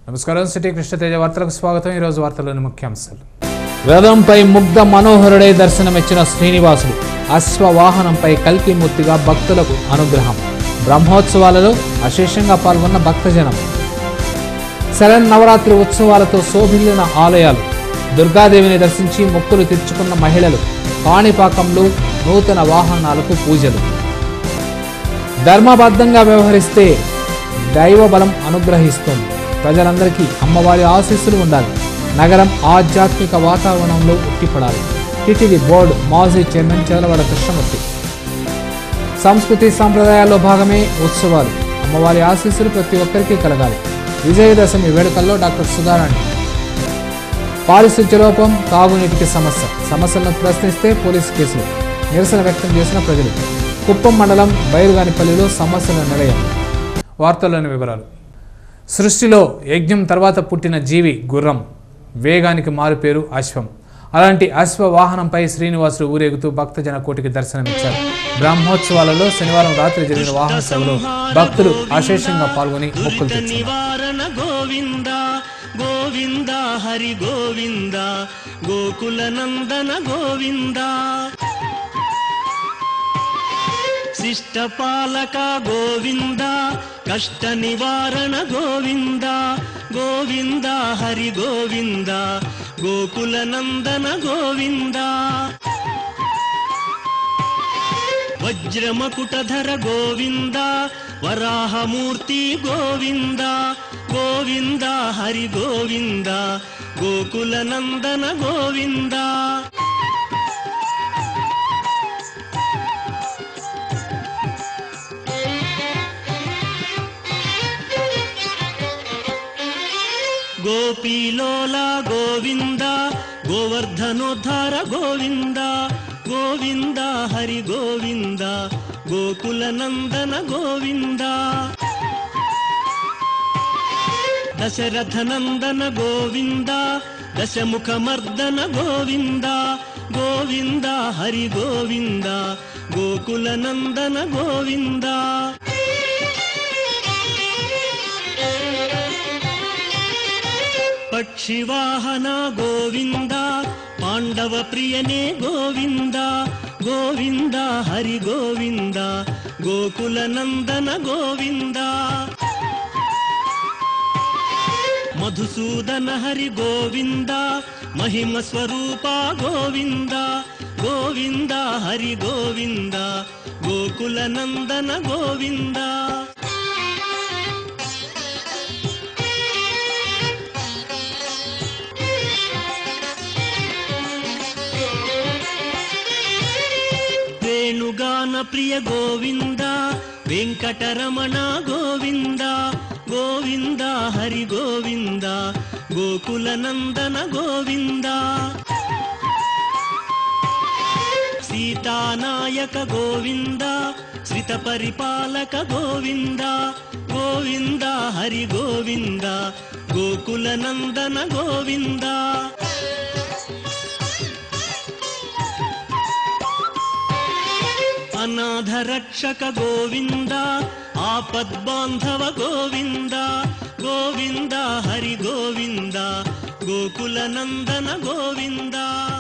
నమస్కారం సిటీ కృష్ణతేజ వార్తలకు స్వాగతం ఈరోజు వార్తల్లోని ముఖ్యాంశాలు రథంపై ముగ్ధ మనోహరుడై దర్శనమిచ్చిన శ్రీనివాసుడు అశ్వవాహనంపై కల్కి మూర్తిగా భక్తులకు అనుగ్రహం బ్రహ్మోత్సవాలలో అశేషంగా పాల్గొన్న భక్తజనం శరణ్ నవరాత్రి ఉత్సవాలతో శోభిల్లిన ఆలయాలు దుర్గాదేవిని దర్శించి మొక్కులు తీర్చుకున్న మహిళలు కాణిపాకంలో నూతన వాహనాలకు పూజలు ధర్మబద్ధంగా వ్యవహరిస్తే దైవ బలం అనుగ్రహిస్తుంది ప్రజలందరికీ అమ్మవారి ఆశీస్సులు ఉండాలి నగరం ఆధ్యాత్మిక వాతావరణంలో ఉట్టిపడాలి టిటిడి బోర్డు మాజీ చైర్మన్ చదలవాడ కృష్ణమూర్తి సంస్కృతి సాంప్రదాయాల్లో భాగమే ఉత్సవాలు అమ్మవారి ఆశీస్సులు ప్రతి ఒక్కరికి కలగాలి విజయదశమి వేడుకల్లో డాక్టర్ సుధారాణి పారిశుధ్య లోపం తాగునీటికి సమస్య సమస్యలను ప్రశ్నిస్తే పోలీసు కేసులు నిరసన వ్యక్తం చేసిన ప్రజలు కుప్పం మండలం బైరుగానిపల్లిలో సమస్యల నిలయం వార్తల్లోని వివరాలు సృష్టిలో యజ్ఞం తర్వాత పుట్టిన జీవి గుర్రం వేగానికి మారుపేరు అశ్వం అలాంటి అశ్వ వాహనంపై శ్రీనివాసుడు ఊరేగుతూ భక్తజన కోటికి దర్శనమిచ్చారు బ్రహ్మోత్సవాలలో శనివారం రాత్రి జరిగిన వాహన సేవలో భక్తులు అశేషంగా పాల్గొని మొక్కులు తెచ్చుకున్నారు నివారణ గోవింద గోవింద హరి గోవింద గోకుల నందన గోవింద శిష్టపాలక గోవింద కష్ట నివారణ గోవింద గోవింద హరి గోవింద గోకుల నందన గోవింద వజ్రమకుటధర గోవింద వరాహమూర్తి గోవింద గోవింద హరి గోవింద గోకుల నందన గోవింద గోపీలోల గోవింద గోవర్ధనోద్ధార గోవింద గోవింద హరి గోవింద గోకుల నందన గోవింద దశరథ నందన గోవింద దశముఖమర్దన గోవింద గోవింద హరి గోవింద గోకుల నందన గోవింద పక్షివాహన గోవింద పాండవ ప్రియనే గోవింద గోవింద హరి గోవింద గోకుల నందన గోవింద మధుసూదన హరి గోవింద మహిమ స్వరూప గోవింద గోవింద హరి గోవింద గోకుల నందన గోవింద వేణుగాన ప్రియ గోవింద వెంకటరమణ గోవింద గోవింద హరి గోవింద గోకుల నందన గోవింద సీతానాయక గోవింద శ్రిత పరిపాలక గోవింద గోవింద హరి గోవింద గోకుల నందన గోవింద అనాథ రక్షక గోవింద ఆపద్బాంధవ గోవింద గోవింద హరి గోవింద గోకుల నందన గోవింద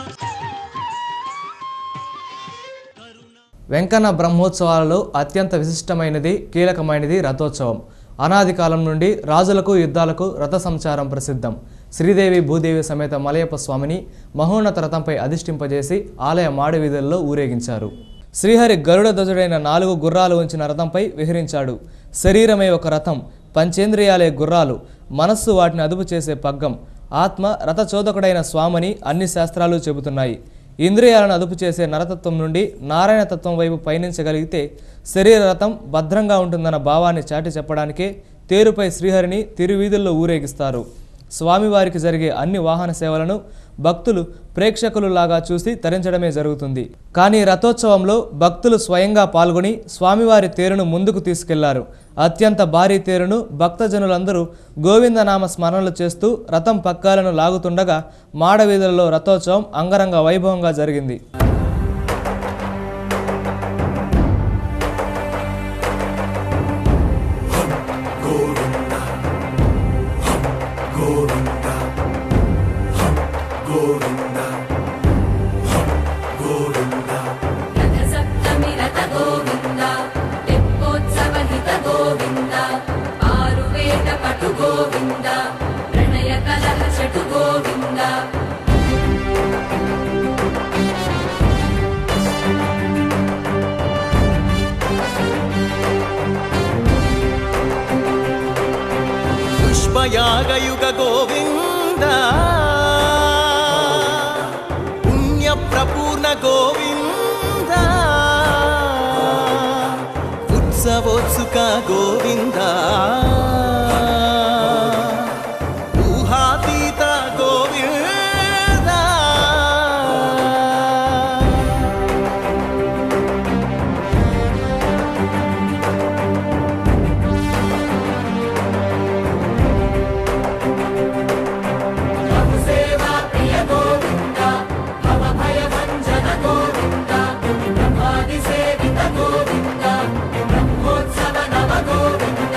వెంకన్న బ్రహ్మోత్సవాలలో అత్యంత విశిష్టమైనది కీలకమైనది రథోత్సవం అనాది కాలం నుండి రాజులకు యుద్ధాలకు రథ సంచారం ప్రసిద్ధం శ్రీదేవి భూదేవి సమేత మలయప్ప స్వామిని మహోన్నత రథంపై అధిష్ఠింపజేసి ఆలయ మాడి వీధుల్లో ఊరేగించారు శ్రీహరి గరుడ ధ్వజుడైన నాలుగు గుర్రాలు ఉంచిన రథంపై విహరించాడు శరీరమే ఒక రథం పంచేంద్రియాలే గుర్రాలు మనస్సు వాటిని అదుపు చేసే పగ్గం ఆత్మ రథచోదకుడైన స్వామని అన్ని శాస్త్రాలు చెబుతున్నాయి ఇంద్రియాలను అదుపు చేసే నరతత్వం నుండి నారాయణ తత్వం వైపు పయనించగలిగితే శరీర రథం భద్రంగా ఉంటుందన్న భావాన్ని చాటి చెప్పడానికే తేరుపై శ్రీహరిని తిరువీధుల్లో ఊరేగిస్తారు స్వామివారికి జరిగే అన్ని వాహన సేవలను భక్తులు ప్రేక్షకులు లాగా చూసి తరించడమే జరుగుతుంది కానీ రథోత్సవంలో భక్తులు స్వయంగా పాల్గొని స్వామివారి తేరును ముందుకు తీసుకెళ్లారు అత్యంత భారీ తేరును భక్తజనులందరూ గోవిందనామ స్మరణలు చేస్తూ రథం పక్కాలను లాగుతుండగా మాడవీధులలో రథోత్సవం అంగరంగ వైభవంగా జరిగింది गोविन्द प्रणयकलः चटु गोविन्द పుష్పయాగయుగ గోవింద పుణ్యప్రపూర్ణ గోవింద ఉత్సవోత్సుక గోవింద ఊహాతీత గోవింద सेवा प्रिय गोविन्द भवभयभञ्जन गोविन्द ब्रह्मादिसेवित गोविन्द ब्रह्मोत्सव नव गोविन्द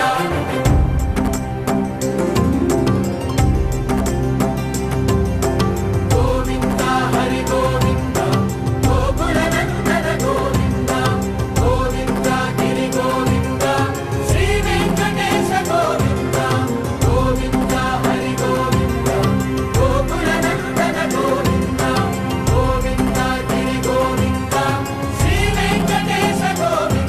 गोविन्द हरि गोविन्द गोकुलनन्दन गोविन्द गोविन्द गिरि गोविन्द श्रीवेङ्कटेश गोविन्द गोविन्द हरि गोविन्द गोकुलनन्दन गोविन्द गोविन्द गिरि गोविन्द श्रीवेङ्कटेश गोविन्द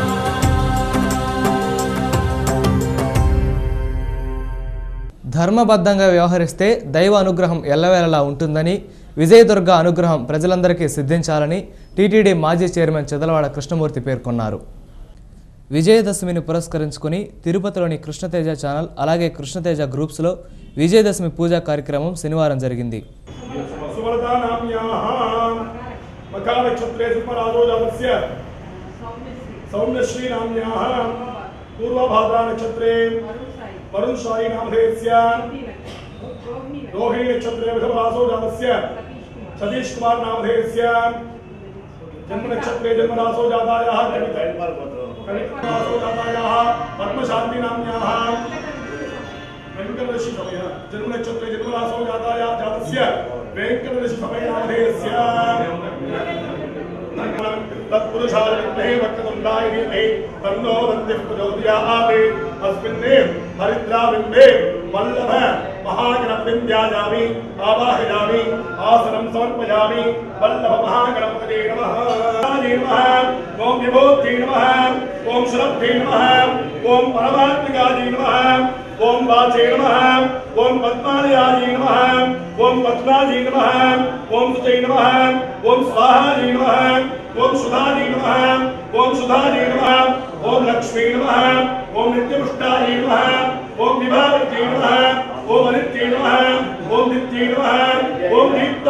ధర్మబద్ధంగా వ్యవహరిస్తే దైవ అనుగ్రహం ఎల్లవేళలా ఉంటుందని విజయదుర్గ అనుగ్రహం ప్రజలందరికీ సిద్ధించాలని టీటీడీ మాజీ చైర్మన్ చెదలవాడ కృష్ణమూర్తి పేర్కొన్నారు విజయదశమిని పురస్కరించుకుని తిరుపతిలోని కృష్ణతేజ ఛానల్ అలాగే కృష్ణతేజ గ్రూప్స్లో విజయదశమి పూజా కార్యక్రమం శనివారం జరిగింది सुवर्तानाम्याः मकानक्षत्रे सुपराजोजातस्य सौम्यश्रीनाम्याः पूर्वभाद्रानक्षत्रे वरुणशायी नामधेयस्य रोहिणीनक्षत्रे वृषभरासोजातस्य सतीश कुमार नामधेयस्य जन्मनक्षत्रे जन्मरासो जातायाः कनिकासो जातायाः पद्मशान्ति नाम्याः वेङ्कटदशि समय जन्मनक्षत्रे जन्मरासो जाताया जातस्य वेङ्कटदशि समय नामधेयस्य तत्पुरुषाय विद्महे वक्रतुण्डाय धीमहि तन्नो दन्तिः प्रचोदयात् अस्मिन्ने हरिद्राबिम्बे वल्लभ महागणपतिं ध्यायामि आवाहयामि आसनं समर्पयामि वल्लभ महागणपतये नमः नमः ॐ विभूति नमः ॐ श्रद्धे नमः ॐ परमात्मिकायै नमः ॐ वाचे नमः ॐ पद्मालयायै नमः ॐ पद्मायै नमः ॐ सुजै नमः ॐ स्वाहायै नमः ॐ सुधायै नमः ॐ सुधायै नमः ॐ लक्ष्मी नमः ॐ नित्यपुष्टायै नमः ॐ विभावत्यै नमः ॐ अनित्यै नमः ॐ नित्यै नमः ॐ दीप्त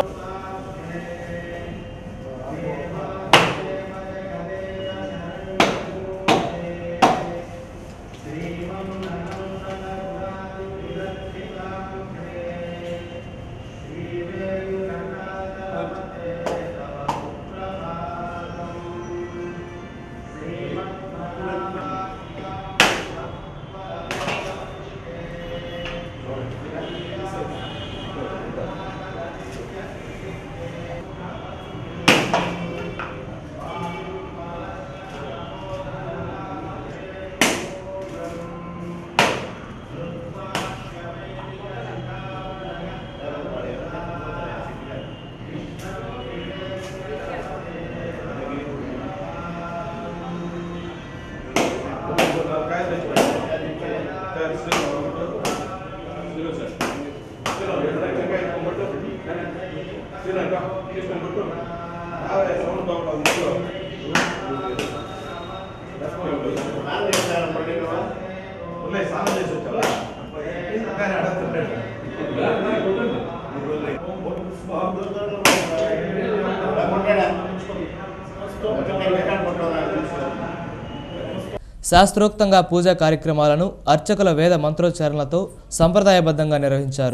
శాస్త్రోక్తంగా పూజా కార్యక్రమాలను అర్చకుల వేద మంత్రోచ్చారణలతో సంప్రదాయబద్ధంగా నిర్వహించారు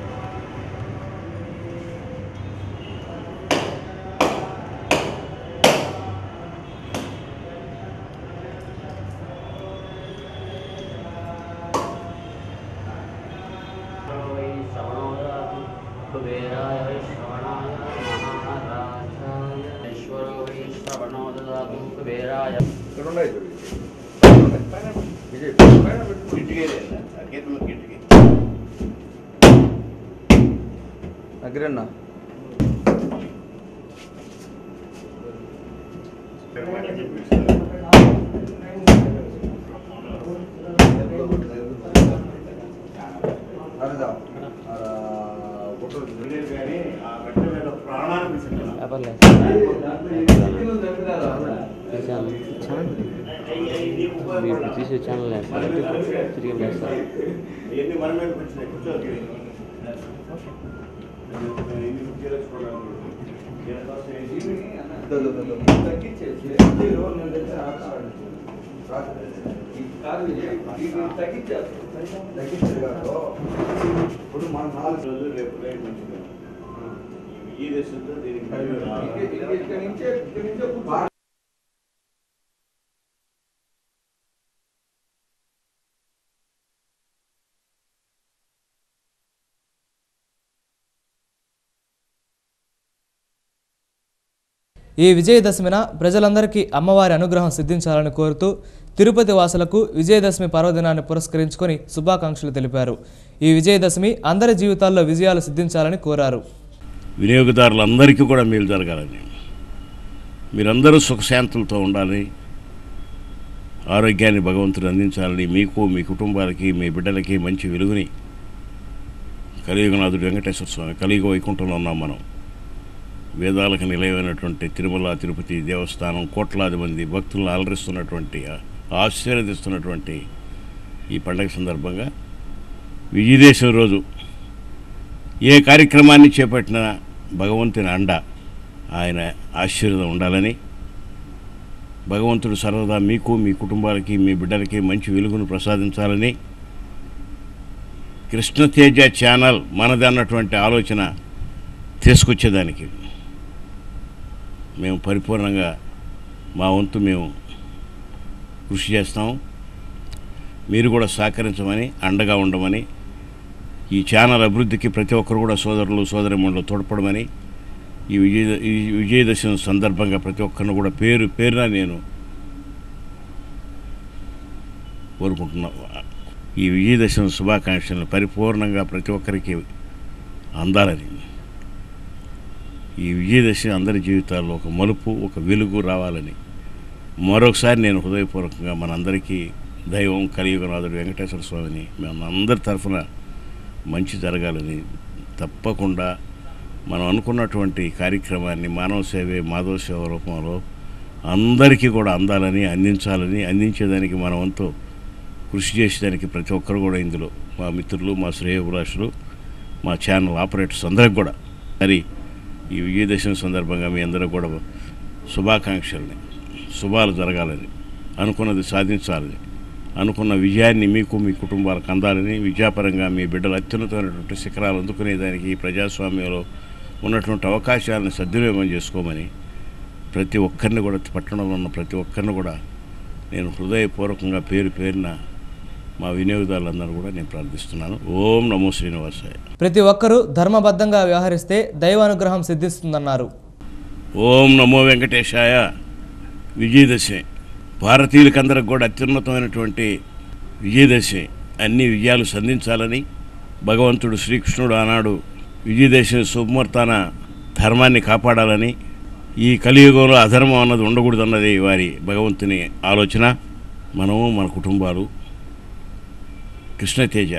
वै श्रवणोदरातु कुबेराय वै श्रवणाय महाराजाय ईश्वरो वै श्रवणो ददातु कुबेराय అగ్రన్నా తీసే ఛానల్ వేస్తారు తిరిగి వేస్తారు ఎన్ని మన మీదకి వచ్చినాయి కూర్చో ఇప్పుడు మనం నాలుగు రోజులు రేపు రేపు మంచిది ఈ దేశంతో దీనికి కలిగి రావాలి. ఇక్కడ నుంచే ఇక్కడ నుంచే కూర్చో. ఈ విజయదశమిన ప్రజలందరికీ అమ్మవారి అనుగ్రహం సిద్ధించాలని కోరుతూ తిరుపతి వాసులకు విజయదశమి పర్వదినాన్ని పురస్కరించుకొని శుభాకాంక్షలు తెలిపారు ఈ విజయదశమి అందరి జీవితాల్లో విజయాలు సిద్ధించాలని కోరారు వినియోగదారులందరికీ కూడా మేలు జరగాలని మీరందరూ సుఖశాంతులతో ఉండాలని ఆరోగ్యాన్ని భగవంతుడు అందించాలని మీకు మీ కుటుంబాలకి మీ బిడ్డలకి మంచి వెలుగుని కలియుగనాథుడు వెంకటేశ్వర స్వామి కలియుగ వైకుంఠంలో ఉన్నాం మనం వేదాలకు నిలయమైనటువంటి తిరుమల తిరుపతి దేవస్థానం కోట్లాది మంది భక్తులను అలరిస్తున్నటువంటి ఆశీర్వదిస్తున్నటువంటి ఈ పండగ సందర్భంగా విజయదేశం రోజు ఏ కార్యక్రమాన్ని చేపట్టినా భగవంతుని అండ ఆయన ఆశీర్వాదం ఉండాలని భగవంతుడు సర్వదా మీకు మీ కుటుంబాలకి మీ బిడ్డలకి మంచి వెలుగును ప్రసాదించాలని కృష్ణతేజ ఛానల్ మనది అన్నటువంటి ఆలోచన తీసుకొచ్చేదానికి మేము పరిపూర్ణంగా మా వంతు మేము కృషి చేస్తాం మీరు కూడా సహకరించమని అండగా ఉండమని ఈ ఛానల్ అభివృద్ధికి ప్రతి ఒక్కరు కూడా సోదరులు సోదరిమణులు తోడ్పడమని ఈ విజయ ఈ విజయదశమి సందర్భంగా ప్రతి ఒక్కరిని కూడా పేరు పేరున నేను కోరుకుంటున్నా ఈ విజయదశమి శుభాకాంక్షలను పరిపూర్ణంగా ప్రతి ఒక్కరికి అందాలని ఈ విజయదశమి అందరి జీవితాల్లో ఒక మలుపు ఒక వెలుగు రావాలని మరొకసారి నేను హృదయపూర్వకంగా మనందరికీ దైవం కలియుగనాథుడు వెంకటేశ్వర స్వామిని మేము అందరి తరఫున మంచి జరగాలని తప్పకుండా మనం అనుకున్నటువంటి కార్యక్రమాన్ని మానవ సేవే మాధవ సేవ రూపంలో అందరికీ కూడా అందాలని అందించాలని అందించేదానికి మన వంతు కృషి చేసేదానికి ప్రతి ఒక్కరు కూడా ఇందులో మా మిత్రులు మా శ్రేయభిలాషులు మా ఛానల్ ఆపరేటర్స్ అందరికి కూడా మరి ఈ విజయదశమి సందర్భంగా మీ అందరూ కూడా శుభాకాంక్షల్ని శుభాలు జరగాలని అనుకున్నది సాధించాలని అనుకున్న విజయాన్ని మీకు మీ కుటుంబాలకు అందాలని విద్యాపరంగా మీ బిడ్డలు అత్యున్నతమైనటువంటి శిఖరాలు అందుకునేదానికి ఈ ప్రజాస్వామ్యంలో ఉన్నటువంటి అవకాశాలను సద్వినియోగం చేసుకోమని ప్రతి ఒక్కరిని కూడా పట్టణంలో ఉన్న ప్రతి ఒక్కరిని కూడా నేను హృదయపూర్వకంగా పేరు పేరున మా వినియోగదారులందరూ కూడా నేను ప్రార్థిస్తున్నాను ఓం నమో శ్రీనివాసాయ ప్రతి ఒక్కరూ ధర్మబద్ధంగా వ్యవహరిస్తే దైవానుగ్రహం సిద్ధిస్తుందన్నారు ఓం నమో వెంకటేశాయ విజయదశమి భారతీయులకందరికి కూడా అత్యున్నతమైనటువంటి విజయదశమి అన్ని విజయాలు సంధించాలని భగవంతుడు శ్రీకృష్ణుడు ఆనాడు విజయదశమి శుభముహూర్తాన ధర్మాన్ని కాపాడాలని ఈ కలియుగంలో అధర్మం అన్నది ఉండకూడదన్నది వారి భగవంతుని ఆలోచన మనము మన కుటుంబాలు కృష్ణతేజ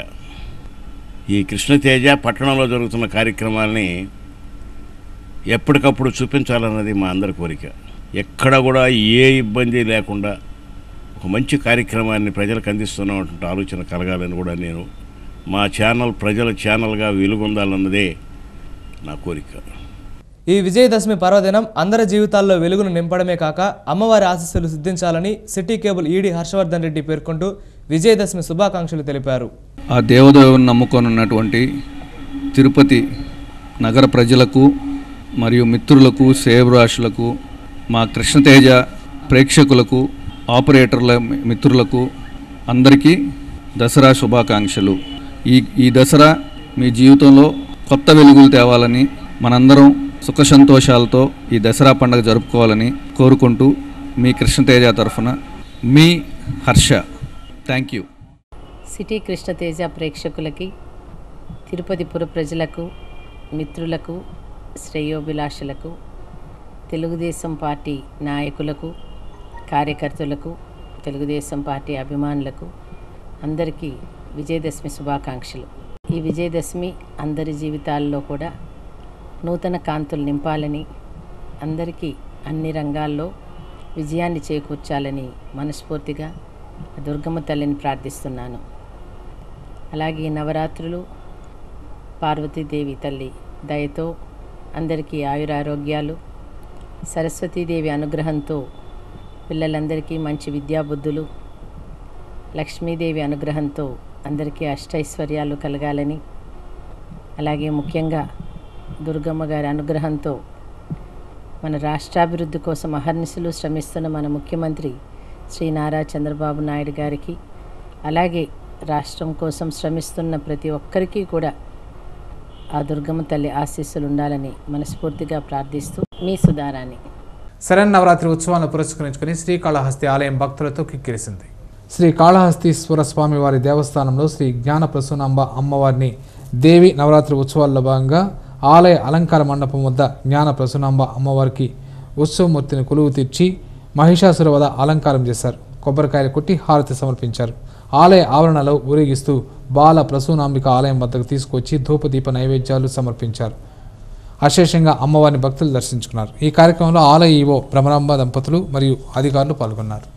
ఈ కృష్ణతేజ పట్టణంలో జరుగుతున్న కార్యక్రమాల్ని ఎప్పటికప్పుడు చూపించాలన్నది మా అందరి కోరిక ఎక్కడ కూడా ఏ ఇబ్బంది లేకుండా ఒక మంచి కార్యక్రమాన్ని ప్రజలకు అందిస్తున్నటువంటి ఆలోచన కలగాలని కూడా నేను మా ఛానల్ ప్రజల ఛానల్గా వెలుగొందాలన్నదే నా కోరిక ఈ విజయదశమి పర్వదినం అందరి జీవితాల్లో వెలుగును నింపడమే కాక అమ్మవారి ఆశీస్సులు సిద్ధించాలని city cable ED Harshavardhan Reddy పేర్కొంటూ విజయదశమి శుభాకాంక్షలు తెలిపారు ఆ దేవదేవుని నమ్ముకొని ఉన్నటువంటి తిరుపతి నగర ప్రజలకు మరియు మిత్రులకు సేవరాశులకు మా కృష్ణతేజ ప్రేక్షకులకు ఆపరేటర్ల మిత్రులకు అందరికీ దసరా శుభాకాంక్షలు ఈ ఈ దసరా మీ జీవితంలో కొత్త వెలుగులు తేవాలని మనందరం సుఖ సంతోషాలతో ఈ దసరా పండుగ జరుపుకోవాలని కోరుకుంటూ మీ కృష్ణతేజ తరఫున మీ Harsha thank you city Krishnateja ప్రేక్షకులకి తిరుపతి పుర ప్రజలకు మిత్రులకు శ్రేయోభిలాషులకు తెలుగుదేశం పార్టీ నాయకులకు కార్యకర్తలకు తెలుగుదేశం పార్టీ అభిమానులకు అందరికీ విజయదశమి శుభాకాంక్షలు ఈ విజయదశమి అందరి జీవితాల్లో కూడా నూతన కాంతులు నింపాలని అందరికీ అన్ని రంగాల్లో విజయాన్ని చేకూర్చాలని మనస్ఫూర్తిగా దుర్గమ్మ తల్లిని ప్రార్థిస్తున్నాను అలాగే ఈ నవరాత్రులు పార్వతీదేవి తల్లి దయతో అందరికీ ఆయురారోగ్యాలు సరస్వతీదేవి అనుగ్రహంతో పిల్లలందరికీ మంచి విద్యాబుద్ధులు లక్ష్మీదేవి అనుగ్రహంతో అందరికీ అష్టైశ్వర్యాలు కలగాలని అలాగే ముఖ్యంగా దుర్గమ్మ గారి అనుగ్రహంతో మన రాష్ట్రాభివృద్ధి కోసం అహర్నిశలు శ్రమిస్తున్న మన ముఖ్యమంత్రి శ్రీ నారా చంద్రబాబు నాయుడు గారికి అలాగే రాష్ట్రం కోసం శ్రమిస్తున్న ప్రతి ఒక్కరికి కూడా ఆ దుర్గమ్మ తల్లి ఆశీస్సులు ఉండాలని మనస్ఫూర్తిగా ప్రార్థిస్తూ మీ సుధారాణి శరణ్ నవరాత్రి ఉత్సవాలను పురస్కరించుకుని శ్రీకాళహస్తి ఆలయం భక్తులతో కిక్కిరిసింది శ్రీ కాళహస్తీశ్వర స్వామి వారి దేవస్థానంలో శ్రీ జ్ఞాన ప్రసూనాంబ అమ్మవారిని దేవి నవరాత్రి ఉత్సవాల్లో భాగంగా ఆలయ అలంకార మండపం వద్ద జ్ఞాన ప్రసూనాంబ అమ్మవారికి ఉత్సవమూర్తిని కొలువు తీర్చి మహిషాసుర వద అలంకారం చేశారు కొబ్బరికాయలు కొట్టి హారతి సమర్పించారు ఆలయ ఆవరణలో ఊరేగిస్తూ బాల ప్రసూనాంబిక ఆలయం వద్దకు తీసుకొచ్చి ధూపదీప నైవేద్యాలు సమర్పించారు అశేషంగా అమ్మవారిని భక్తులు దర్శించుకున్నారు ఈ కార్యక్రమంలో ఆలయ ఈవో భ్రమరాంబ దంపతులు మరియు అధికారులు పాల్గొన్నారు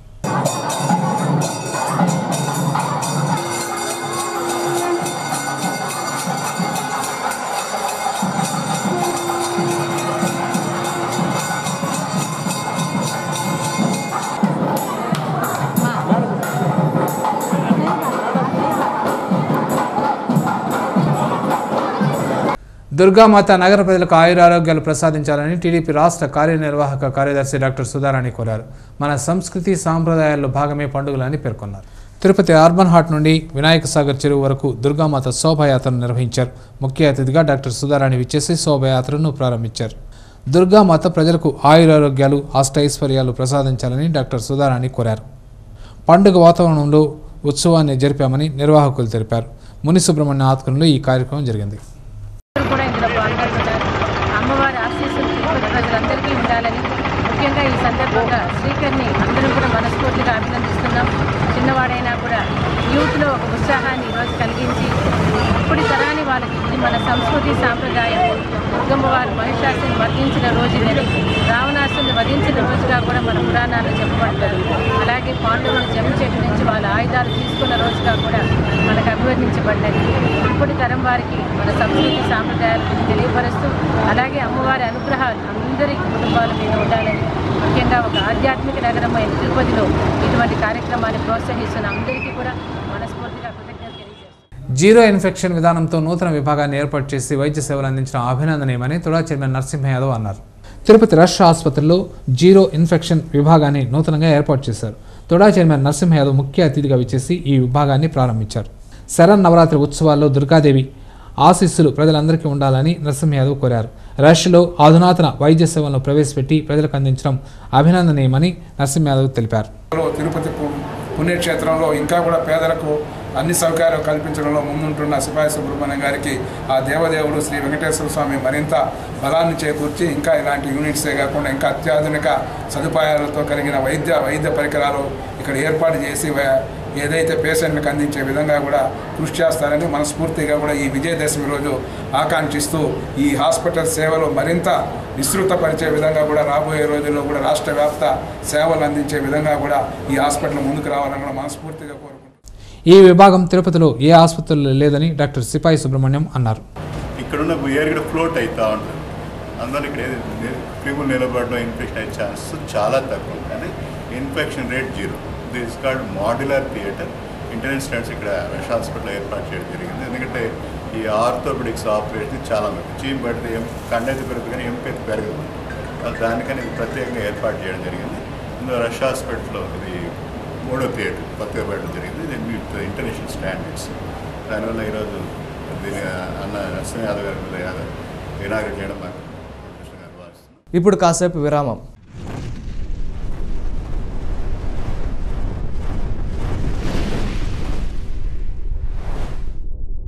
దుర్గామాత నగర ప్రజలకు ఆయురారోగ్యాలు ప్రసాదించాలని టీడీపీ రాష్ట్ర కార్యనిర్వాహక కార్యదర్శి డాక్టర్ సుధారాణి కోరారు మన సంస్కృతి సాంప్రదాయాల్లో భాగమే పండుగలని పేర్కొన్నారు తిరుపతి అర్బన్ హాట్ నుండి వినాయక సాగర్ చెరువు వరకు దుర్గామాత శోభాయాత్రను నిర్వహించారు ముఖ్య అతిథిగా డాక్టర్ సుధారాణి విచ్చేసి శోభాయాత్రను ప్రారంభించారు దుర్గామాత ప్రజలకు ఆయురారోగ్యాలు అష్టైశ్వర్యాలు ప్రసాదించాలని డాక్టర్ సుధారాణి కోరారు పండుగ వాతావరణంలో ఉత్సవాన్ని జరిపామని నిర్వాహకులు తెలిపారు ముని సుబ్రహ్మణ్య ఆత్కంలో ఈ కార్యక్రమం జరిగింది అందరూ కూడా ఇందులో పాల్గొంటున్నారు అమ్మవారి ఆశీస్సులు తిరుపతి ప్రజలందరికీ ఉండాలని ముఖ్యంగా ఈ సందర్భంగా శ్రీకర్ని అందరం కూడా మనస్ఫూర్తిగా అభినందిస్తున్నాం చిన్నవాడైనా కూడా యూత్లో ఒక ఉత్సాహాన్ని ఈరోజు కలిగించి ఇప్పటి తరాని వాళ్ళకి ఇది మన సంస్కృతి సాంప్రదాయం దుర్గమ్మ వారు మహిషాసుని వధించిన రోజు ఇది రావణాసుని వధించిన రోజుగా కూడా మన పురాణాలు చెప్పబడతారు అలాగే పాండవులు జమ్మి చెట్టు నుంచి వాళ్ళ ఆయుధాలు తీసుకున్న రోజుగా కూడా మనకు అభివర్ణించబడ్డది ఇప్పటి తరం వారికి మన సంస్కృతి సాంప్రదాయాల గురించి తెలియపరుస్తూ అలాగే అమ్మవారి అనుగ్రహాలు అందరి కుటుంబాల మీద ఉండాలని ముఖ్యంగా ఒక ఆధ్యాత్మిక నగరమైన తిరుపతిలో ఇటువంటి కార్యక్రమాన్ని ప్రోత్సహిస్తున్న అందరికీ కూడా మనస్ఫూర్తిగా కృతజ్ఞతలు తెలియజేస్తున్నాను జీరో ఇన్ఫెక్షన్ విధానంతో నూతన విభాగాన్ని ఏర్పాటు చేసి వైద్య సేవలు అందించడం అభినందనీయమని తుడా చైర్మన్ నరసింహ యాదవ్ అన్నారు తిరుపతి రష్ ఆసుపత్రిలో జీరో ఇన్ఫెక్షన్ విభాగాన్ని నూతనంగా ఏర్పాటు చేశారు తుడా చైర్మన్ నరసింహ యాదవ్ ముఖ్య అతిథిగా విచ్చేసి ఈ విభాగాన్ని ప్రారంభించారు శరణ్ నవరాత్రి ఉత్సవాల్లో దుర్గాదేవి ఆశీస్సులు ప్రజలందరికీ ఉండాలని నరసింహ యాదవ్ కోరారు రష్లో అధునాతన వైద్య సేవలను ప్రవేశపెట్టి ప్రజలకు అందించడం అభినందనీయమని నరసింహ యాదవ్ తెలిపారు తిరుపతి పు- పుణ్యక్షేత్రంలో ఇంకా కూడా పేదలకు అన్ని సౌకర్యాలు కల్పించడంలో ముందుంటున్న సిపాయి సుబ్రహ్మణ్యం గారికి ఆ దేవదేవుడు శ్రీ వెంకటేశ్వర స్వామి మరింత బలాన్ని చేకూర్చి ఇంకా ఇలాంటి యూనిట్సే కాకుండా ఇంకా అత్యాధునిక సదుపాయాలతో కలిగిన వైద్య వైద్య పరికరాలు ఇక్కడ ఏర్పాటు చేసి వే- ఏదైతే పేషెంట్లకు అందించే విధంగా కూడా కృషి చేస్తారని మనస్ఫూర్తిగా కూడా ఈ విజయదశమి రోజు ఆకాంక్షిస్తూ ఈ హాస్పిటల్ సేవలు మరింత విస్తృతపరిచే విధంగా కూడా రాబోయే రోజుల్లో కూడా రాష్ట్ర వ్యాప్త సేవలు అందించే విధంగా కూడా ఈ హాస్పిటల్ ముందుకు రావాలని కూడా మనస్ఫూర్తిగా కోరుకుంటున్నాను ఈ విభాగం తిరుపతిలో ఏ ఆసుపత్రిలో లేదని డాక్టర్ సిపాయి సుబ్రహ్మణ్యం అన్నారు ఇక్కడున్న ఎయిర్ కూడా ఫ్లోట్ అవుతూ ఉంటుంది అందువల్ల ఇక్కడ ఏది ని- క్రిములు నిలబడడం ఇన్ఫెక్షన్ అయ్యే ఛాన్సెస్ చాలా తక్కువ కానీ infection rate zero this called modular theatre internet stands ఇక్కడ రష్ హాస్పిటల్ ఏర్పాటు చేయడం జరిగింది ఎందుకంటే ఈ ఆర్థోపెడిక్స్ ఆపరేషన్ చాలా మంది చీమ్ పడితే ఎం కండైతే పెరుగుతుంది కానీ ఎంపెత్తి పెరగదు అది దానికని ఇది ప్రత్యేకంగా ఏర్పాటు చేయడం జరిగింది ఇందులో రష్ హాస్పిటల్లో ఇది మూడో థియేటర్ కొత్తగా పెట్టడం జరిగింది ఇది విత్ ఇంటర్నేషనల్ స్టాండర్డ్స్ దానివల్ల ఈరోజు దీని అన్న నరసింహ యాదవ్ గారి ఇనాగరేట్ చేయడం మాకు కృష్ణ గారు భావిస్తున్నాను ఇప్పుడు కాసేపు విరామం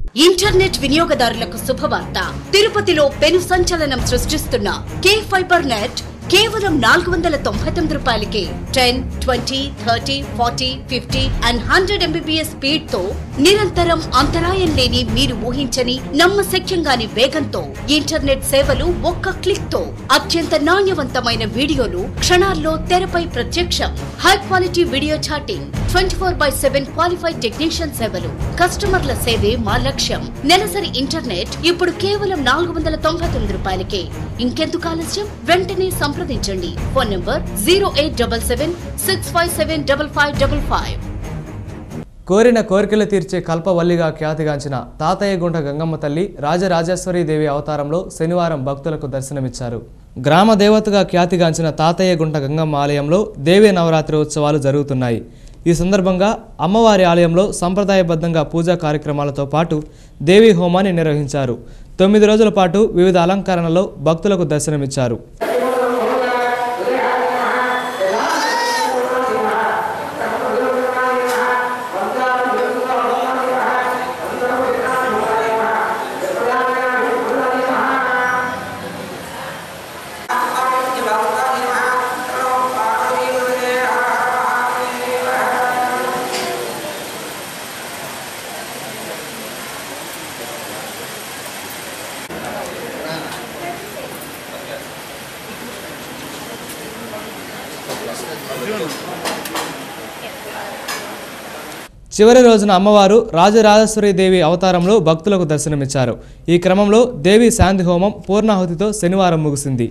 ఇంటర్నెట్ వినియోగదారులకు శుభవార్త తిరుపతిలో పెను సంచలనం సృష్టిస్తున్న కే ఫైబర్ నెట్ కేవలం నాలుగు వందల తొంభై తొమ్మిది రూపాయలకి ten twenty thirty forty fifty and hundred Mbps speed తో నిరంతరం అంతరాయం లేని మీరు ఊహించని నమ్మశక్యంగాని వేగంతో ఇంటర్నెట్ సేవలు ఒక్క క్లిక్ తో అత్యంత నాణ్యవంతమైన వీడియోలు క్షణాల్లో తెరపై ప్రత్యక్షం high quality video chatting twenty four by seven qualified technician సేవలు కస్టమర్ల సేవే మా లక్ష్యం నెలసరి ఇంటర్నెట్ ఇప్పుడు కేవలం నాలుగు వందల తొంభై తొమ్మిది రూపాయలకే ఇంకెందుకు ఆలస్యం వెంటనే సంప్రదించండి phone number zero eight double seven six five seven double five double five కోరిన కోరికలు తీర్చే కల్పవల్లిగా ఖ్యాతిగాంచిన తాతయ్య గుంట గంగమ్మ తల్లి రాజరాజేశ్వరి దేవి అవతారంలో శనివారం భక్తులకు దర్శనమిచ్చారు గ్రామ దేవతగా ఖ్యాతిగాంచిన తాతయ్య గుంట గంగమ్మ ఆలయంలో దేవీ నవరాత్రి ఉత్సవాలు జరుగుతున్నాయి ఈ సందర్భంగా అమ్మవారి ఆలయంలో సంప్రదాయబద్ధంగా పూజా కార్యక్రమాలతో పాటు దేవీ హోమాన్ని నిర్వహించారు తొమ్మిది రోజుల పాటు వివిధ అలంకరణలో భక్తులకు దర్శనమిచ్చారు చివరి రోజున అమ్మవారు రాజరాజేశ్వరి దేవి అవతారంలో భక్తులకు దర్శనమిచ్చారు ఈ క్రమంలో దేవి శాంతి హోమం పూర్ణాహుతితో శనివారం ముగిసింది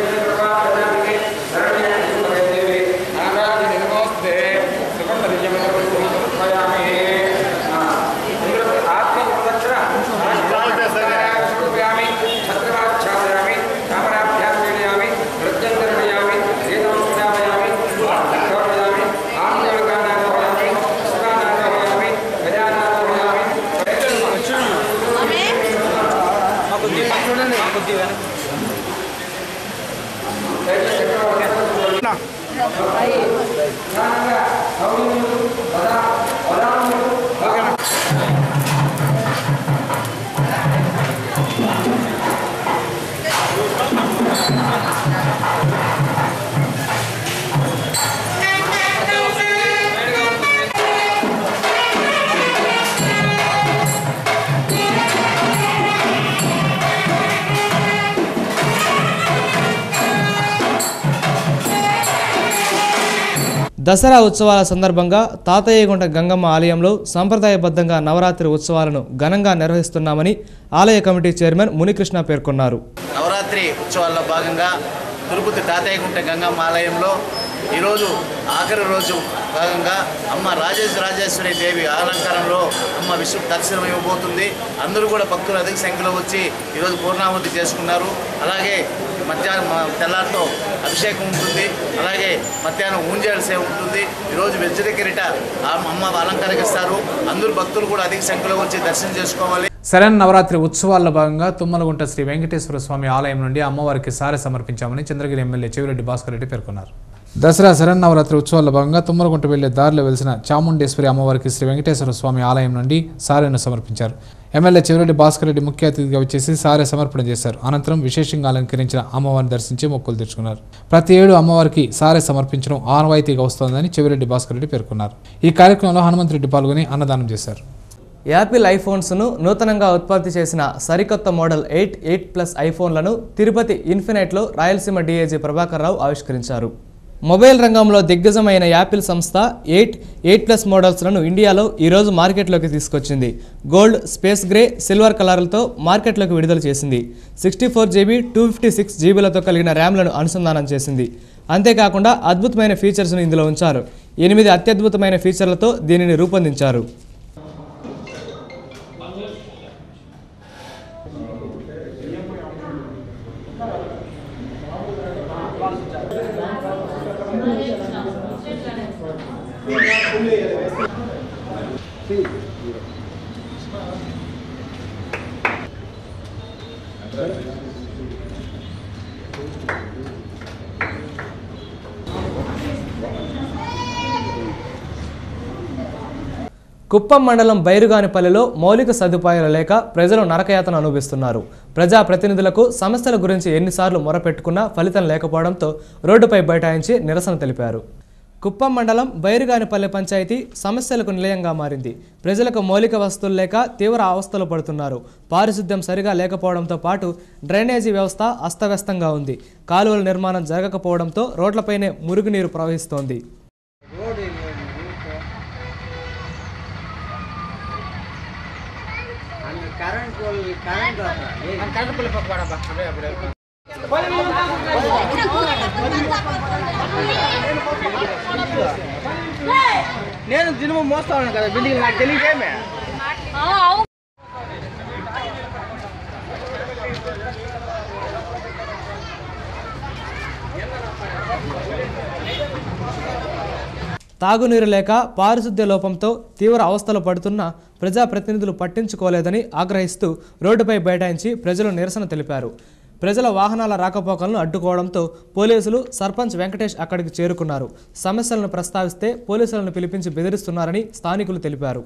దసరా ఉత్సవాల సందర్భంగా తాతయ్యగుంట గంగమ్మ ఆలయంలో సంప్రదాయబద్ధంగా నవరాత్రి ఉత్సవాలను ఘనంగా నిర్వహిస్తున్నామని ఆలయ కమిటీ చైర్మన్ మునికృష్ణ పేర్కొన్నారు నవరాత్రి ఉత్సవాల్లో భాగంగా తిరుపతి తాతయ్యగుంట గంగమ్మ ఆలయంలో ఈరోజు ఆఖరి రోజు భాగంగా అమ్మ రాజేశ్వర రాజేశ్వరి దేవి అలంకారంలో అమ్మ విష్ణు దర్శనం ఇవ్వబోతుంది అందరూ కూడా భక్తులు అధిక సంఖ్యలో వచ్చి ఈరోజు పూర్ణాహుతి చేసుకున్నారు అలాగే మధ్యాహ్నం మ- తెల్లారితో అభిషేకం ఉంటుంది అలాగే మధ్యాహ్నం ఊంజాల సేవ ఉంటుంది ఈరోజు వెజ్జల కిరీట ఆ అమ్మ అలంకరిస్తారు అందరూ భక్తులు కూడా అధిక సంఖ్యలో వచ్చి దర్శనం చేసుకోవాలి శరణ్ నవరాత్రి ఉత్సవాల్లో భాగంగా తుమ్మలగుంట శ్రీ వెంకటేశ్వర స్వామి ఆలయం నుండి అమ్మవారికి సారె సమర్పించామని చంద్రగిరి ఎమ్మెల్యే చెవిరెడ్డి భాస్కర్ రెడ్డి పేర్కొన్నారు దసరా శరణ్ నవరాత్రి ఉత్సవాల్లో భాగంగా తుమ్మలగుంట వెళ్లే దారిలో వెలిసిన చాముండేశ్వరి అమ్మవారికి శ్రీ వెంకటేశ్వర స్వామి ఆలయం నుండి సారెను సమర్పించారు ఎమ్మెల్యే చెవిరెడ్డి భాస్కర్ రెడ్డి ముఖ్య అతిథిగా వచ్చేసి సారె సమర్పణ చేశారు అనంతరం విశేషంగా అలంకరించిన అమ్మవారిని దర్శించి మొక్కులు తెచ్చుకున్నారు ప్రతి ఏడు అమ్మవారికి సారె సమర్పించడం ఆనవాయితీగా వస్తోందని చెవిరెడ్డి భాస్కర్ రెడ్డి పేర్కొన్నారు ఈ కార్యక్రమంలో హనుమంతరెడ్డి పాల్గొని అన్నదానం చేశారు యాపిల్ ఐఫోన్స్ను నూతనంగా ఉత్పత్తి చేసిన సరికొత్త మోడల్ ఎయిట్ ఎయిట్ ప్లస్ ఐఫోన్లను తిరుపతి ఇన్ఫినైట్లో రాయలసీమ డీఏజీ ప్రభాకర్ రావు ఆవిష్కరించారు మొబైల్ రంగంలో దిగ్గజమైన యాపిల్ సంస్థ ఎయిట్ ఎయిట్ ప్లస్ మోడల్స్లను ఇండియాలో ఈరోజు మార్కెట్లోకి తీసుకొచ్చింది గోల్డ్ స్పేస్ గ్రే సిల్వర్ కలర్లతో మార్కెట్లోకి విడుదల చేసింది sixty four GB two fifty six జీబీలతో కలిగిన ర్యామ్లను అనుసంధానం చేసింది అంతేకాకుండా అద్భుతమైన ఫీచర్స్ను ఇందులో ఉంచారు ఎనిమిది అత్యద్భుతమైన ఫీచర్లతో దీనిని రూపొందించారు కుప్పం మండలం బైరుగానిపల్లిలో మౌలిక సదుపాయాలు లేక ప్రజలు నరకయాతన అనుభవిస్తున్నారు ప్రజా ప్రతినిధులకు సమస్యల గురించి ఎన్నిసార్లు మొరపెట్టుకున్నా ఫలితం లేకపోవడంతో రోడ్డుపై బైఠాయించి నిరసన తెలిపారు కుప్పం మండలం బైరుగానిపల్లె పంచాయతీ సమస్యలకు నిలయంగా మారింది ప్రజలకు మౌలిక వసతులు లేక తీవ్ర అవస్థలు పడుతున్నారు పారిశుద్ధ్యం సరిగా లేకపోవడంతో పాటు డ్రైనేజీ వ్యవస్థ అస్తవ్యస్తంగా ఉంది కాలువల నిర్మాణం జరగకపోవడంతో రోడ్లపైనే మురుగునీరు ప్రవహిస్తోంది నేను దినము మోస్తా ఉన్నాను కదా బిల్డింగ్ నాకు తెలియదేమే తాగునీరు లేక పారిశుద్ధ్య లోపంతో తీవ్ర అవస్థలు పడుతున్న ప్రజాప్రతినిధులు పట్టించుకోలేదని ఆగ్రహిస్తూ రోడ్డుపై బైఠాయించి ప్రజలు నిరసన తెలిపారు ప్రజల వాహనాల రాకపోకలను అడ్డుకోవడంతో పోలీసులు సర్పంచ్ వెంకటేష్ అక్కడికి చేరుకున్నారు సమస్యలను ప్రస్తావిస్తే పోలీసులను పిలిపించి బెదిరిస్తున్నారని స్థానికులు తెలిపారు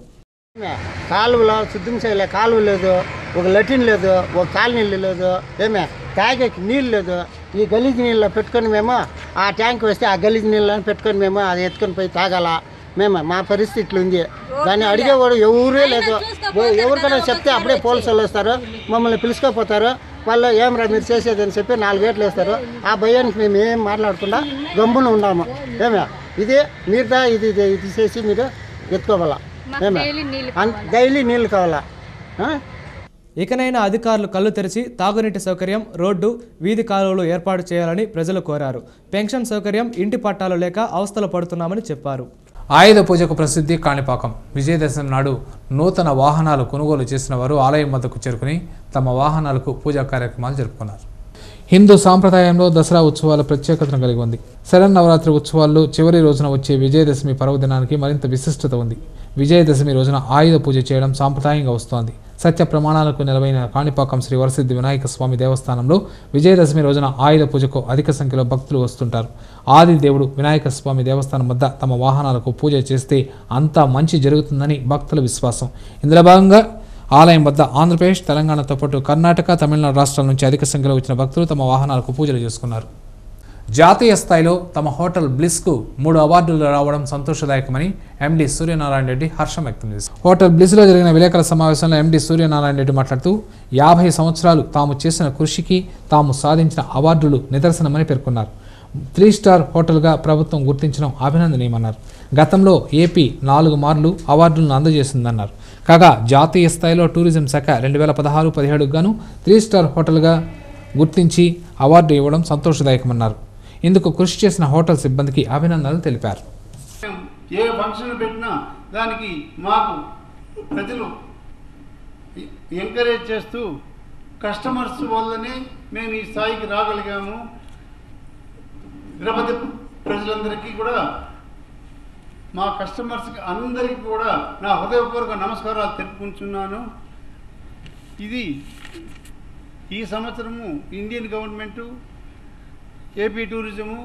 కాలువలో శుద్ధం చేయలే కాలువ లేదు ఒక లెటిన్ లేదు ఒక కాలనీ లేదు ఏమే తాగేకి నీళ్ళు లేదు ఈ గలీజ్ నీళ్ళు పెట్టుకొని మేము ఆ ట్యాంక్ వేస్తే ఆ గలీజ్ నీళ్ళని పెట్టుకొని మేము అది ఎత్తుకొని పోయి తాగాల మేము మా పరిస్థితి ఇట్లా ఉంది దాన్ని అడిగేవాడు ఎవరే లేదు ఎవ- ఎవరికైనా చెప్తే అప్పుడే పోలీసు వాళ్ళు వస్తారు మమ్మల్ని పిలుచుకోపోతారు వాళ్ళు ఏమరా మీరు చేసేది అని చెప్పి నాలుగు గేట్లు వేస్తారు ఆ భయానికి మేము ఏం మాట్లాడకుండా గమ్మున ఉన్నాము ఏమే ఇది మీరుదా ఇది ఇది ఇది చేసి మీరు ఎత్తుకోవాలా ఏమే అన్- డైలీ నీళ్ళు కావాలా ఆ? ఇకనైనా అధికారులు కళ్ళు తెరిచి తాగునీటి సౌకర్యం రోడ్డు వీధి కాలువలు ఏర్పాటు చేయాలని ప్రజలు కోరారు పెన్షన్ సౌకర్యం ఇంటి పట్టాలు లేక అవస్థలు పడుతున్నామని చెప్పారు ఆయుధ పూజకు ప్రసిద్ధి కాణిపాకం విజయదశమి నాడు నూతన వాహనాలు కొనుగోలు చేసిన వారు ఆలయం వద్దకు చేరుకుని తమ వాహనాలకు పూజా కార్యక్రమాలు జరుపుకున్నారు హిందూ సాంప్రదాయంలో దసరా ఉత్సవాల ప్రత్యేకతను కలిగి ఉంది శరన్నవరాత్రి ఉత్సవాల్లో చివరి రోజున వచ్చే విజయదశమి పర్వదినానికి మరింత విశిష్టత ఉంది విజయదశమి రోజున ఆయుధ పూజ చేయడం సాంప్రదాయంగా వస్తోంది సత్య ప్రమాణాలకు నెలవైన కాణిపాకం శ్రీ వరసిద్ధి వినాయక స్వామి దేవస్థానంలో విజయదశమి రోజున ఆయుధ పూజకు అధిక సంఖ్యలో భక్తులు వస్తుంటారు ఆది దేవుడు వినాయక స్వామి దేవస్థానం వద్ద తమ వాహనాలకు పూజ చేస్తే అంతా మంచి జరుగుతుందని భక్తుల విశ్వాసం ఇందులో భాగంగా ఆలయం వద్ద ఆంధ్రప్రదేశ్ తెలంగాణతో పాటు కర్ణాటక తమిళనాడు రాష్ట్రాల నుంచి అధిక సంఖ్యలో వచ్చిన భక్తులు తమ వాహనాలకు పూజలు చేసుకున్నారు జాతీయ స్థాయిలో తమ హోటల్ బ్లిస్కు మూడు అవార్డులు రావడం సంతోషదాయకమని ఎండి సూర్యనారాయణ రెడ్డి హర్షం వ్యక్తం చేశారు హోటల్ బ్లిస్లో జరిగిన విలేకరుల సమావేశంలో ఎండి సూర్యనారాయణ రెడ్డి మాట్లాడుతూ యాభై సంవత్సరాలు తాము చేసిన కృషికి తాము సాధించిన అవార్డులు నిదర్శనమని పేర్కొన్నారు త్రీ స్టార్ హోటల్గా ప్రభుత్వం గుర్తించడం అభినందనీయమన్నారు గతంలో ఏపీ నాలుగు మార్లు అవార్డులను అందజేసిందన్నారు కాగా జాతీయ స్థాయిలో టూరిజం శాఖ రెండు వేల పదహారు పదిహేడుకు గాను త్రీ స్టార్ హోటల్గా గుర్తించి అవార్డు ఇవ్వడం సంతోషదాయకమన్నారు ఇందుకు కృషి చేసిన హోటల్ సిబ్బందికి అభినందనలు తెలిపారు ఏ ఫంక్షన్ పెట్టినా దానికి మాకు ప్రజలు ఎంకరేజ్ చేస్తూ కస్టమర్స్ వల్లనే మేము ఈ స్థాయికి రాగలిగాము తిరుపతి ప్రజలందరికీ కూడా మా కస్టమర్స్కి అందరికీ కూడా నా హృదయపూర్వక నమస్కారాలు తెలుపుకుంటున్నాను ఇది ఈ సంవత్సరము Indian government AP tourism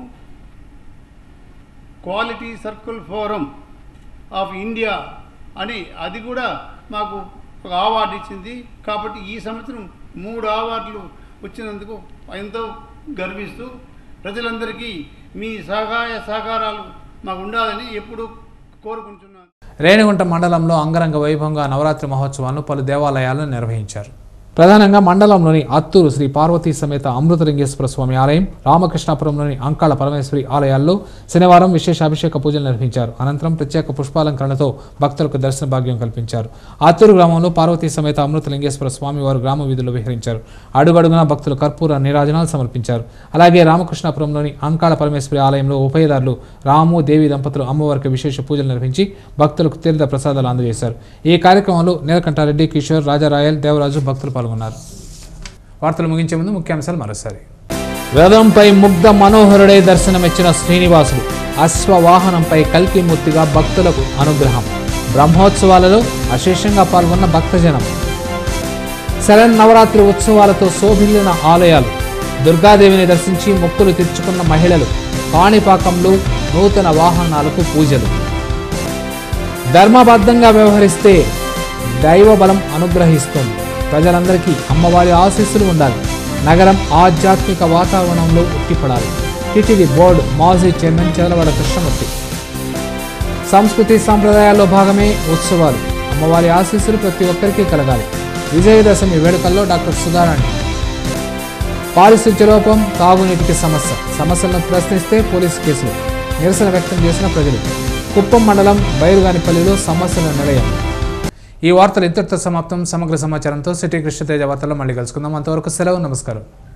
quality circle forum of India అని అది కూడా మాకు ఒక అవార్డు ఇచ్చింది కాబట్టి ఈ సంవత్సరం మూడు అవార్డులు వచ్చినందుకు ఎంతో గర్విస్తూ ప్రజలందరికీ మీ సహాయ సహకారాలు మాకు ఉండాలని ఎప్పుడూ కోరుకుంటున్నాను రేణిగుంట మండలంలో అంగరంగ వైభవంగా నవరాత్రి మహోత్సవాలను పలు దేవాలయాలను నిర్వహించారు ప్రధానంగా మండలంలోని అత్తూరు శ్రీ పార్వతీ సమేత అమృతలింగేశ్వర స్వామి ఆలయం రామకృష్ణాపురంలోని అంకాళ పరమేశ్వరి ఆలయాల్లో శనివారం విశేష అభిషేక పూజలు నిర్వహించారు అనంతరం ప్రత్యేక పుష్పాలంకరణతో భక్తులకు దర్శన భాగ్యం కల్పించారు అత్తూరు గ్రామంలో పార్వతీ సమేత అమృతలింగేశ్వర స్వామి వారు గ్రామ వీధుల్లో విహరించారు అడుగడుగునా భక్తులు కర్పూర నీరాజనాలు సమర్పించారు అలాగే రామకృష్ణాపురంలోని అంకాళ పరమేశ్వరి ఆలయంలో ఉభయదారులు రాము దేవి దంపతులు అమ్మవారికి విశేష పూజలు నిర్వహించి భక్తులకు తీర్థ ప్రసాదాలు అందజేశారు ఈ కార్యక్రమంలో నీలకంఠారెడ్డి కిషోర్ రాజారాయల్ దేవరాజు భక్తులు పాల్గొన్నారు వార్తలు ముగించే ముందు ముఖ్యాంశాలు మరోసారి రథంపై ముగ్ధ మనోహరుడై దర్శనమిచ్చిన శ్రీనివాసుడు అశ్వవాహనంపై కల్కిమూర్తిగా భక్తులకు అనుగ్రహం బ్రహ్మోత్సవాలలో అశేషంగా పాల్గొన్న భక్తజనం శరణ్ నవరాత్రి ఉత్సవాలతో శోభిల్లిన ఆలయాలు దుర్గాదేవిని దర్శించి మొక్కులు తెచ్చుకున్న మహిళలు కాణిపాకంలో నూతన వాహనాలకు పూజలు ధర్మబద్ధంగా వ్యవహరిస్తే దైవ బలం అనుగ్రహిస్తుంది ప్రజలందరికీ అమ్మవారి ఆశీస్సులు ఉండాలి నగరం ఆధ్యాత్మిక వాతావరణంలో ఉట్టిపడాలి టిటిడి బోర్డు మాజీ చైర్మన్ చదలవాడ కృష్ణమూర్తి సంస్కృతి సాంప్రదాయాల్లో భాగమే ఉత్సవాలు అమ్మవారి ఆశీస్సులు ప్రతి ఒక్కరికి కలగాలి విజయదశమి వేడుకల్లో డాక్టర్ సుధారాణి పారిశుధ్య లోపం తాగునీటికి సమస్య సమస్యలను ప్రశ్నిస్తే పోలీసు కేసులు నిరసన వ్యక్తం చేసిన ప్రజలు కుప్పం మండలం బైరుగానిపల్లిలో సమస్యల నిలయం ఈ వార్తలు ఇంతటితో సమాప్తం సమగ్ర సమాచారంతో సిటీ కృష్ణతేజ వార్తల్లో మళ్ళీ కలుసుకుందాం అంతవరకు సెలవు నమస్కారం